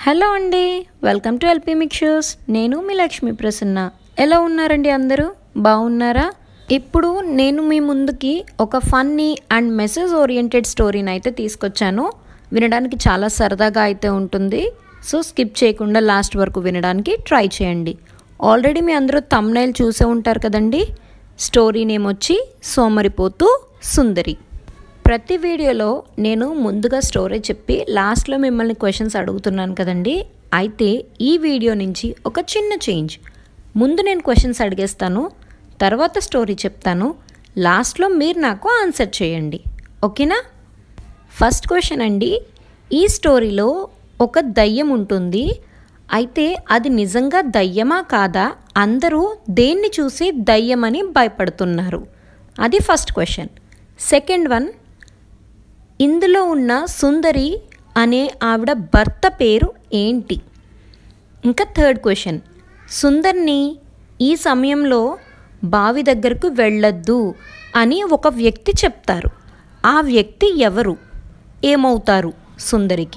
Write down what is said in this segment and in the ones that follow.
hello అండి welcome to LP mixtures నేను మీ లక్ష్మీ ప్రసన్న ఎలా ఉన్నారండి అందరూ బాగున్నారా ఇప్పుడు నేను మీ ముందుకి ఒక ఫన్నీ అండ్ మెసేజ్ ఓరియంటెడ్ స్టోరీని అయితే తీసుకొచ్చాను వినడానికి చాలా సరదాగా అయితే ఉంటుంది సో స్కిప్ చేయకుండా లాస్ట్ వరకు వినడానికి ట్రై చేయండి ఆల్రెడీ మీ అందరూ తమ్నైల్ చూసే ఉంటారు కదండి స్టోరీ నేమ్ వచ్చి సోమరిపోతూ సుందరి ప్రతి వీడియోలో నేను ముందుగా స్టోరీ చెప్పి లాస్ట్లో మిమ్మల్ని క్వశ్చన్స్ అడుగుతున్నాను కదండి అయితే ఈ వీడియో నుంచి ఒక చిన్న చేంజ్ ముందు నేను క్వశ్చన్స్ అడిగేస్తాను తర్వాత స్టోరీ చెప్తాను లాస్ట్లో మీరు నాకు ఆన్సర్ చేయండి ఓకేనా ఫస్ట్ క్వశ్చన్ అండి ఈ స్టోరీలో ఒక దయ్యం ఉంటుంది అయితే అది నిజంగా దయ్యమా కాదా అందరూ దేన్ని చూసి దయ్యమని భయపడుతున్నారు అది ఫస్ట్ క్వశ్చన్ సెకండ్ వన్ ఇందులో ఉన్న సుందరి అనే ఆవిడ భర్త పేరు ఏంటి ఇంకా థర్డ్ క్వశ్చన్ సుందర్ని ఈ సమయంలో బావి దగ్గరకు వెళ్ళొద్దు అని ఒక వ్యక్తి చెప్తారు ఆ వ్యక్తి ఎవరు ఏమవుతారు సుందరికి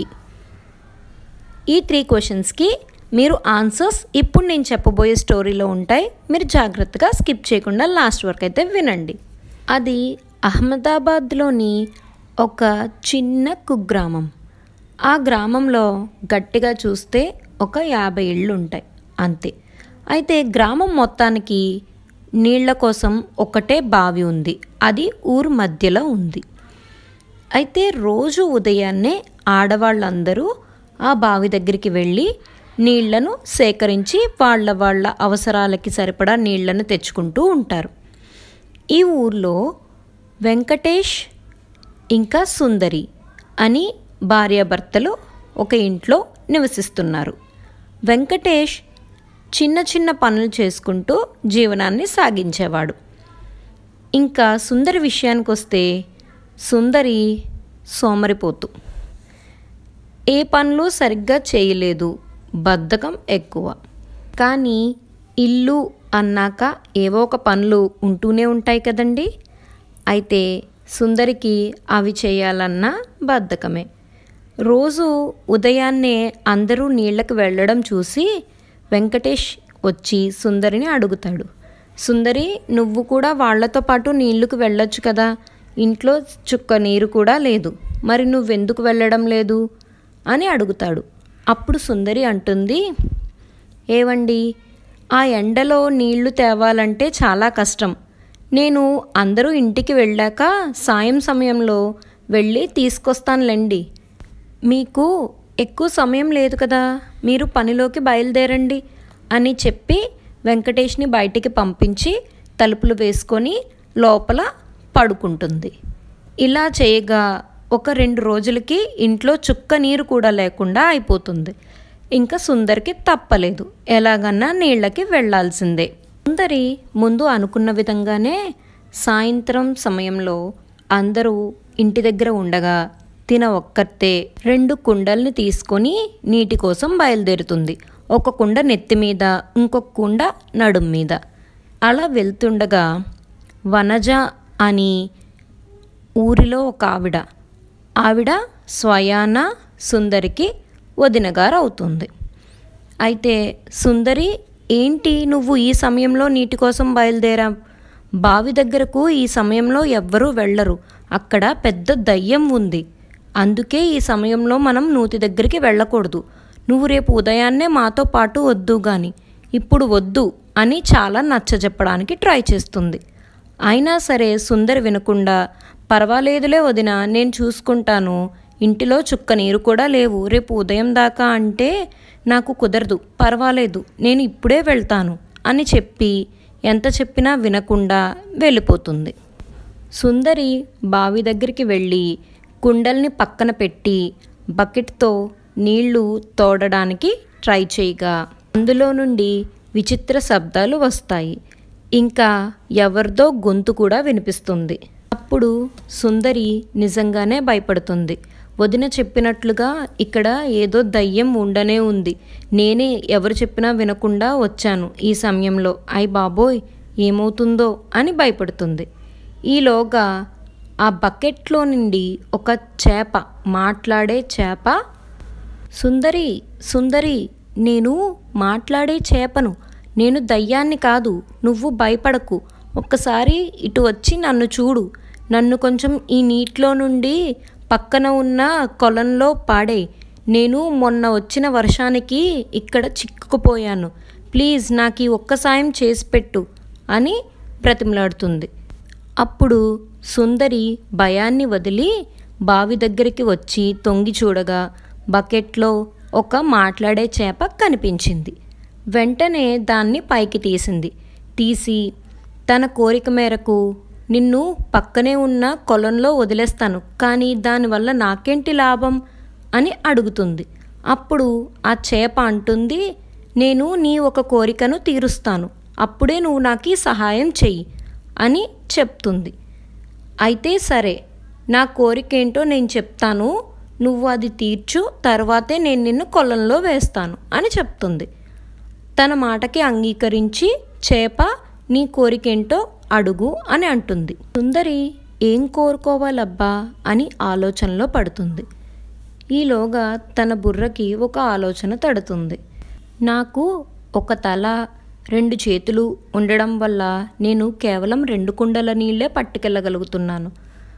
ఈ త్రీ క్వశ్చన్స్కి మీరు ఆన్సర్స్ ఇప్పుడు నేను చెప్పబోయే స్టోరీలో ఉంటాయి మీరు జాగ్రత్తగా స్కిప్ చేయకుండా లాస్ట్ వరకు అయితే వినండి అది అహ్మదాబాద్లోని ఒక చిన్న కుగ్రామం ఆ గ్రామంలో గట్టిగా చూస్తే ఒక యాభై ఇళ్ళు ఉంటాయి అంతే అయితే గ్రామం మొత్తానికి నీళ్ల కోసం ఒకటే బావి ఉంది అది ఊరు మధ్యలో ఉంది అయితే రోజు ఉదయాన్నే ఆడవాళ్ళందరూ ఆ బావి దగ్గరికి వెళ్ళి నీళ్లను సేకరించి వాళ్ళ వాళ్ళ అవసరాలకి సరిపడా నీళ్లను తెచ్చుకుంటూ ఉంటారు ఈ ఊర్లో వెంకటేష్ ఇంకా సుందరి అని భార్యాభర్తలు ఒక ఇంట్లో నివసిస్తున్నారు వెంకటేష్ చిన్న చిన్న పనులు చేసుకుంటూ జీవనాన్ని సాగించేవాడు ఇంకా సుందరి విషయానికి వస్తే సుందరి సోమరిపోతు ఏ పనులు సరిగ్గా చేయలేదు బద్ధకం ఎక్కువ కానీ ఇల్లు అన్నాక ఏవో ఒక పనులు ఉంటూనే ఉంటాయి కదండి అయితే సుందరికి అవి చేయాలన్నా బద్ధకమే రోజు ఉదయాన్నే అందరూ నీళ్ళకి వెళ్ళడం చూసి వెంకటేష్ వచ్చి సుందరిని అడుగుతాడు సుందరి నువ్వు కూడా వాళ్లతో పాటు నీళ్లకు వెళ్ళొచ్చు కదా ఇంట్లో చుక్క నీరు కూడా లేదు మరి నువ్వెందుకు వెళ్ళడం లేదు అని అడుగుతాడు అప్పుడు సుందరి అంటుంది ఏవండి ఆ ఎండలో నీళ్లు తేవాలంటే చాలా కష్టం నేను అందరూ ఇంటికి వెళ్ళాక సాయం సమయంలో వెళ్ళి తీసుకొస్తానులేండి మీకు ఎక్కువ సమయం లేదు కదా మీరు పనిలోకి బయలుదేరండి అని చెప్పి వెంకటేష్ని బయటికి పంపించి తలుపులు వేసుకొని లోపల పడుకుంటుంది ఇలా చేయగా ఒక రెండు రోజులకి ఇంట్లో చుక్క నీరు కూడా లేకుండా అయిపోతుంది ఇంకా సుందరికి తప్పలేదు ఎలాగన్నా నీళ్ళకి వెళ్లాల్సిందే సుందరి ముందు అనుకున్న విధంగానే సాయంత్రం సమయంలో అందరూ ఇంటి దగ్గర ఉండగా తిన ఒక్కర్తే రెండు కుండల్ని తీసుకొని నీటి కోసం బయలుదేరుతుంది ఒక కుండ నెత్తి మీద ఇంకొక కుండ నడుం మీద అలా వెళ్తుండగా వనజ అని ఊరిలో ఒక ఆవిడ ఆవిడ స్వయాన సుందరికి వదినగారు అవుతుంది అయితే సుందరి ఏంటి నువ్వు ఈ సమయంలో నీటి కోసం బయలుదేరా బావి దగ్గరకు ఈ సమయంలో ఎవ్వరూ వెళ్ళరు అక్కడ పెద్ద దయ్యం ఉంది అందుకే ఈ సమయంలో మనం నూతి దగ్గరికి వెళ్ళకూడదు నువ్వు రేపు ఉదయాన్నే మాతో పాటు వద్దు గాని ఇప్పుడు వద్దు అని చాలా నచ్చజెప్పడానికి ట్రై చేస్తుంది అయినా సరే సుందరి వినకుండా పర్వాలేదులే వదిన నేను చూసుకుంటాను ఇంటిలో చుక్క నీరు కూడా లేవు రేపు ఉదయం దాకా అంటే నాకు కుదరదు పర్వాలేదు నేను ఇప్పుడే వెళ్తాను అని చెప్పి ఎంత చెప్పినా వినకుండా వెళ్ళిపోతుంది సుందరి బావి దగ్గరికి వెళ్ళి కుండల్ని పక్కన పెట్టి బకెట్తో నీళ్లు తోడడానికి ట్రై చేయగా అందులో నుండి విచిత్ర శబ్దాలు వస్తాయి ఇంకా ఎవరిదో గొంతు కూడా వినిపిస్తుంది అప్పుడు సుందరి నిజంగానే భయపడుతుంది వదిన చెప్పినట్లుగా ఇక్కడ ఏదో దయ్యం ఉండనే ఉంది నేనే ఎవరు చెప్పినా వినకుండా వచ్చాను ఈ సమయంలో అయ్ బాబోయ్ ఏమవుతుందో అని భయపడుతుంది ఈలోగా ఆ బకెట్లో నుండి ఒక చేప మాట్లాడే చేప సుందరి సుందరి నేను మాట్లాడే చేపను నేను దయ్యాన్ని కాదు నువ్వు భయపడకు ఒక్కసారి ఇటు వచ్చి నన్ను చూడు నన్ను కొంచెం ఈ నీటిలో నుండి పక్కన ఉన్న కొలంలో పాడే నేను మొన్న వచ్చిన వర్షానికి ఇక్కడ చిక్కుకుపోయాను ప్లీజ్ నాకు ఈ ఒక్క సాయం చేసి పెట్టు అని బ్రతిమలాడుతుంది అప్పుడు సుందరి భయాన్ని వదిలి బావి దగ్గరికి వచ్చి తొంగి చూడగా బకెట్లో ఒక మాట్లాడే చేప కనిపించింది వెంటనే దాన్ని పైకి తీసింది తీసి తన కోరిక మేరకు నిన్ను పక్కనే ఉన్న కొలంలో వదిలేస్తాను కానీ దానివల్ల నాకేంటి లాభం అని అడుగుతుంది అప్పుడు ఆ చేప అంటుంది నేను నీ ఒక కోరికను తీరుస్తాను అప్పుడే నువ్వు నాకు ఈ సహాయం చెయ్యి అని చెప్తుంది అయితే సరే నా కోరిక ఏంటో నేను చెప్తాను నువ్వు అది తీర్చు తర్వాతే నేను నిన్ను కొలంలో వేస్తాను అని చెప్తుంది తన మాటకి అంగీకరించి చేప నీ కోరికేంటో అడుగు అని అంటుంది సుందరి ఏం కోరుకోవాలబ్బా అని ఆలోచనలో పడుతుంది ఈలోగా తన బుర్రకి ఒక ఆలోచన తడుతుంది నాకు ఒక తల రెండు చేతులు ఉండడం వల్ల నేను కేవలం రెండు కుండల నీళ్ళే పట్టుకెళ్ళగలుగుతున్నాను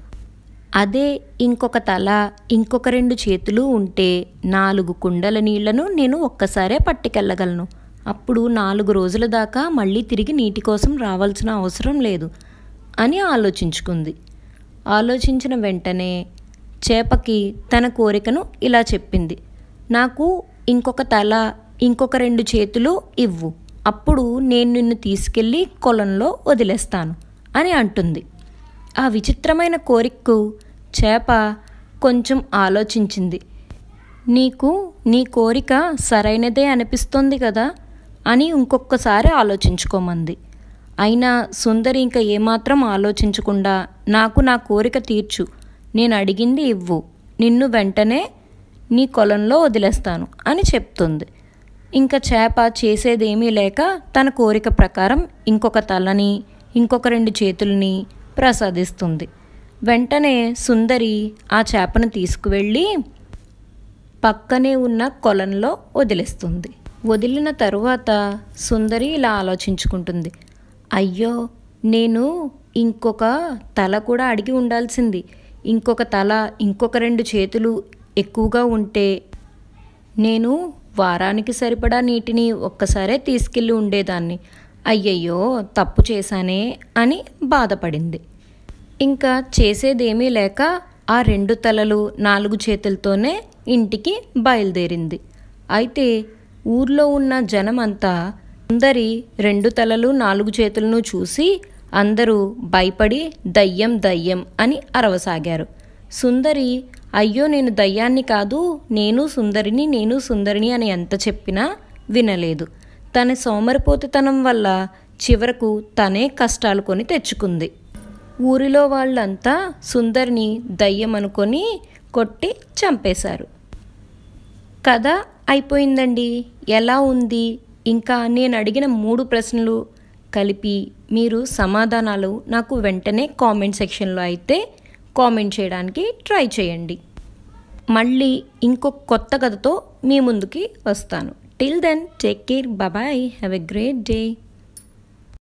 అదే ఇంకొక తల ఇంకొక రెండు చేతులు ఉంటే నాలుగు కుండల నీళ్లను నేను ఒక్కసారే పట్టుకెళ్ళగలను అప్పుడు నాలుగు రోజుల దాకా మళ్ళీ తిరిగి నీటి కోసం రావాల్సిన అవసరం లేదు అని ఆలోచించుకుంది ఆలోచించిన వెంటనే చేపకి తన కోరికను ఇలా చెప్పింది నాకు ఇంకొక తల ఇంకొక రెండు చేతులు ఇవ్వు అప్పుడు నేను నిన్ను తీసుకెళ్ళి కొలంలో వదిలేస్తాను అని అంటుంది ఆ విచిత్రమైన కోరికకు చేప కొంచెం ఆలోచించింది నీకు నీ కోరిక సరైనదే అనిపిస్తోంది కదా అని ఇంకొకసారి ఆలోచించుకోమంది అయినా సుందరి ఇంకా ఏమాత్రం ఆలోచించకుండా నాకు నా కోరిక తీర్చు నేను అడిగింది ఇవ్వు నిన్ను వెంటనే నీ కొలంలో వదిలేస్తాను అని చెప్తుంది ఇంకా చేప చేసేదేమీ లేక తన కోరిక ప్రకారం ఇంకొక తలని ఇంకొక రెండు చేతుల్ని ప్రసాదిస్తుంది వెంటనే సుందరి ఆ చేపను తీసుకువెళ్ళి పక్కనే ఉన్న కొలంలో వదిలేస్తుంది వదిలిన తరువాత సుందరి ఇలా ఆలోచించుకుంటుంది అయ్యో నేను ఇంకొక తల కూడా అడిగి ఉండాల్సింది ఇంకొక తల ఇంకొక రెండు చేతులు ఎక్కువగా ఉంటే నేను వారానికి సరిపడా నీటిని ఒక్కసారే తీసుకెళ్ళి ఉండేదాన్ని అయ్యయ్యో తప్పు చేశానే అని బాధపడింది ఇంకా చేసేదేమీ లేక ఆ రెండు తలలు నాలుగు చేతులతోనే ఇంటికి బయలుదేరింది అయితే ఊర్లో ఉన్న జనమంతా సుందరి రెండు తలలు నాలుగు చేతులను చూసి అందరూ భయపడి దయ్యం దయ్యం అని అరవసాగారు సుందరి అయ్యో నేను దయ్యాన్ని కాదు నేను సుందరిని నేను సుందరిని అని ఎంత చెప్పినా వినలేదు తన సోమరిపోతుతనం వల్ల చివరకు తనే కష్టాలు కొని తెచ్చుకుంది ఊరిలో వాళ్ళంతా సుందరిని దయ్యం అనుకొని కొట్టి చంపేశారు కథ అయిపోయిందండి ఎలా ఉంది ఇంకా నేను అడిగిన మూడు ప్రశ్నలు కలిపి మీరు సమాధానాలు నాకు వెంటనే కామెంట్ సెక్షన్లో అయితే కామెంట్ చేయడానికి ట్రై చేయండి మళ్ళీ ఇంకొక కొత్త కథతో మీ ముందుకి వస్తాను till then take care bye have a great day